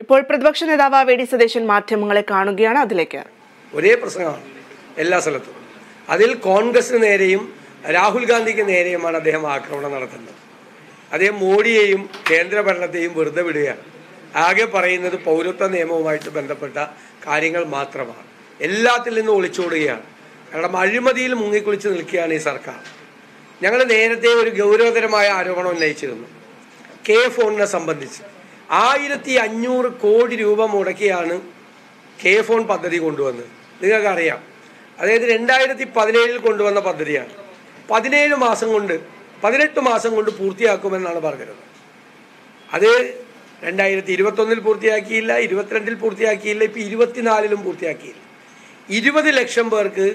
ഇപ്പോൾ പ്രതിപക്ഷ നേതാവ് വി ഡി സതീശൻ മാധ്യമങ്ങളെ കാണുകയാണ് അതിലേക്ക് ഒരേ പ്രസംഗമാണ് എല്ലാ സ്ഥലത്തും അതിൽ കോൺഗ്രസിന് നേരെയും രാഹുൽ ഗാന്ധിക്ക് നേരെയുമാണ് അദ്ദേഹം ആക്രമണം നടത്തുന്നത് അദ്ദേഹം മോഡിയെയും കേന്ദ്ര ഭരണത്തെയും വെറുതെ വിടുകയാണ് ആകെ പറയുന്നത് പൗരത്വ നിയമവുമായിട്ട് ബന്ധപ്പെട്ട കാര്യങ്ങൾ മാത്രമാണ് എല്ലാത്തിൽ നിന്നും ഒളിച്ചോടുകയാണ് കാരണം അഴിമതിയിൽ മുങ്ങിക്കുളിച്ച് നിൽക്കുകയാണ് ഈ സർക്കാർ ഞങ്ങൾ നേരത്തെ ഒരു ഗൗരവതരമായ ആരോപണം ഉന്നയിച്ചിരുന്നു കെ ഫോണിനെ സംബന്ധിച്ച് ആയിരത്തി അഞ്ഞൂറ് കോടി രൂപ മുടക്കിയാണ് കെ ഫോൺ പദ്ധതി കൊണ്ടുവന്നത് നിങ്ങൾക്കറിയാം അതായത് രണ്ടായിരത്തി പതിനേഴിൽ കൊണ്ടുവന്ന പദ്ധതിയാണ് പതിനേഴ് മാസം കൊണ്ട് പതിനെട്ട് മാസം കൊണ്ട് പൂർത്തിയാക്കുമെന്നാണ് പറഞ്ഞത് അത് രണ്ടായിരത്തി ഇരുപത്തൊന്നിൽ പൂർത്തിയാക്കിയില്ല ഇരുപത്തിരണ്ടിൽ പൂർത്തിയാക്കിയില്ല ഇപ്പം ഇരുപത്തിനാലിലും പൂർത്തിയാക്കിയില്ല ഇരുപത് ലക്ഷം പേർക്ക്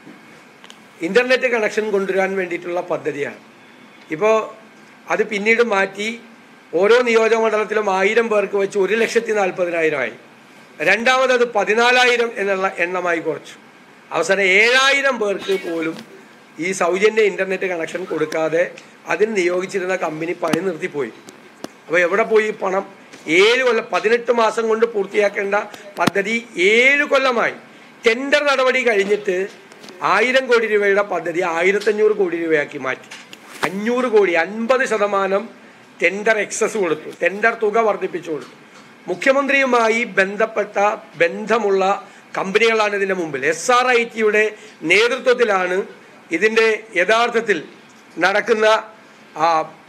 ഇൻ്റർനെറ്റ് കണക്ഷൻ കൊണ്ടുവരാൻ വേണ്ടിയിട്ടുള്ള പദ്ധതിയാണ് ഇപ്പോൾ അത് പിന്നീട് മാറ്റി ഓരോ നിയോജക മണ്ഡലത്തിലും ആയിരം പേർക്ക് വെച്ച് ഒരു ലക്ഷത്തി നാൽപ്പതിനായിരമായി രണ്ടാമത് അത് പതിനാലായിരം എന്നുള്ള എണ്ണമായി കുറച്ചു അവസാനം ഏഴായിരം പേർക്ക് പോലും ഈ സൗജന്യ ഇൻ്റർനെറ്റ് കണക്ഷൻ കൊടുക്കാതെ അതിന് നിയോഗിച്ചിരുന്ന കമ്പനി പണി നിർത്തിപ്പോയി അപ്പോൾ എവിടെ പോയി ഈ പണം ഏഴ് കൊല്ലം പതിനെട്ട് മാസം കൊണ്ട് പൂർത്തിയാക്കേണ്ട പദ്ധതി ഏഴ് കൊല്ലമായി ടെൻഡർ നടപടി കഴിഞ്ഞിട്ട് ആയിരം കോടി രൂപയുടെ പദ്ധതി ആയിരത്തഞ്ഞൂറ് കോടി രൂപയാക്കി മാറ്റി അഞ്ഞൂറ് കോടി അൻപത് ശതമാനം ടെൻഡർ എക്സസ് കൊടുത്തു ടെൻഡർ തുക വർദ്ധിപ്പിച്ചു കൊടുത്തു മുഖ്യമന്ത്രിയുമായി ബന്ധപ്പെട്ട ബന്ധമുള്ള കമ്പനികളാണ് ഇതിൻ്റെ മുമ്പിൽ എസ് ആർ ഐ ടിയുടെ നേതൃത്വത്തിലാണ് ഇതിൻ്റെ യഥാർത്ഥത്തിൽ നടക്കുന്ന ആ,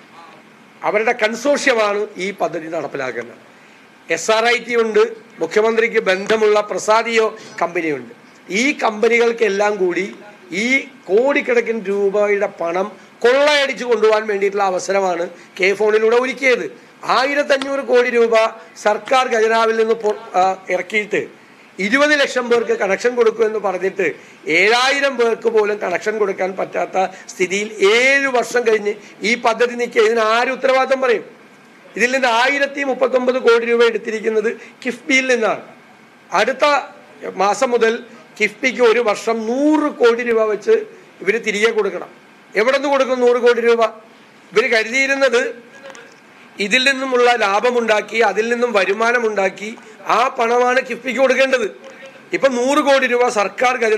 അവരുടെ കൺസോഷ്യമാണ് ഈ പദ്ധതി നടപ്പിലാക്കുന്നത് എസ് ആർ ഐ ടി ഉണ്ട് മുഖ്യമന്ത്രിക്ക് ബന്ധമുള്ള പ്രസാദിയോ കമ്പനിയുണ്ട് ഈ കമ്പനികൾക്കെല്ലാം കൂടി ഈ കോടിക്കണക്കിന് രൂപയുടെ പണം കൊള്ളയടിച്ചു കൊണ്ടുപോകാൻ വേണ്ടിയിട്ടുള്ള അവസരമാണ് കെ ഫോണിലൂടെ ഒരുക്കിയത് ആയിരത്തഞ്ഞൂറ് കോടി രൂപ സർക്കാർ ഖജനാവിൽ നിന്ന് പൊ- ആ, ഇറക്കിയിട്ട് ഇരുപത് ലക്ഷം പേർക്ക് കണക്ഷൻ കൊടുക്കുമെന്ന് പറഞ്ഞിട്ട് ഏഴായിരം പേർക്ക് പോലും കണക്ഷൻ കൊടുക്കാൻ പറ്റാത്ത സ്ഥിതിയിൽ ഏഴ് വർഷം കഴിഞ്ഞ് ഈ പദ്ധതി നീക്കിയ ഇതിന് ആര് ഉത്തരവാദിത്തം പറയും ഇതിൽ നിന്ന് ആയിരത്തി മുപ്പത്തൊമ്പത് കോടി രൂപ എടുത്തിരിക്കുന്നത് കിഫ്ബിയിൽ നിന്നാണ് അടുത്ത മാസം മുതൽ കിഫ്ബിക്ക് ഒരു വർഷം നൂറ് കോടി രൂപ വെച്ച് ഇവർ തിരികെ കൊടുക്കണം എവിടെ നിന്ന് കൊടുക്കും നൂറ് കോടി രൂപ ഇവർ കരുതിയിരുന്നത് ഇതിൽ നിന്നുമുള്ള ലാഭമുണ്ടാക്കി അതിൽ നിന്നും വരുമാനമുണ്ടാക്കി ആ പണമാണ് കിഫ്ബിക്ക് കൊടുക്കേണ്ടത് ഇപ്പൊ നൂറ് കോടി രൂപ സർക്കാർ ഖജ